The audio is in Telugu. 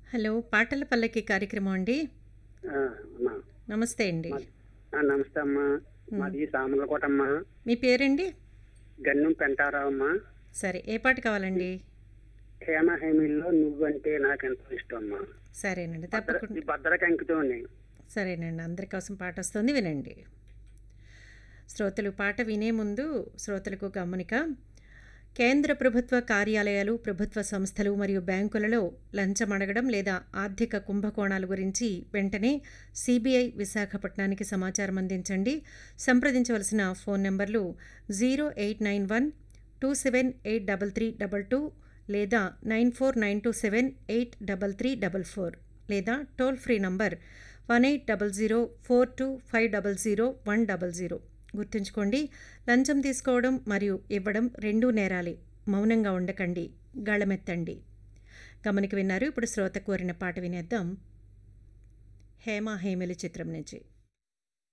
హలో పాటల పల్లకి కార్యక్రమం అండి ఆ, అమ్మా నమస్తే అండి ఆ, నమస్తే అమ్మా మాది సామర్లకోట అమ్మా మీ పేరండి గన్నం పెంటారావు అమ్మా సరే ఏ పాట కావాలండి హేమ హేమిల్లో నువ్వంటే నాకు ఎంతో ఇష్టం అమ్మా సరేనండి భద్ర- తప్పకుండా ఈ భద్రకి అంకితోని సరేనండి అందరి కోసం పాట వస్తుంది వినండి శ్రోతలు పాట వినే ముందు శ్రోతలకు గమనిక కేంద్ర ప్రభుత్వ కార్యాలయాలు ప్రభుత్వ సంస్థలు మరియు బ్యాంకులలో లంచం అడగడం లేదా ఆర్థిక కుంభకోణాల గురించి వెంటనే సిబిఐ విశాఖపట్నానికి సమాచారం అందించండి సంప్రదించవలసిన ఫోన్ నెంబర్లు zero eight nine one two seven eight double three double two లేదా nine four nine two seven eight double three double four లేదా toll free number one eight double zero four two five double zero one double zero గుర్తుంచుకోండి లంచం తీసుకోవడం మరియు ఇవ్వడం రెండూ నేరాలే మౌనంగా ఉండకండి గళమెత్తండి గమనిక విన్నారు ఇప్పుడు శ్రోత కోరిన పాట వినేద్దాం హేమ హేమిలి చిత్రం నుంచి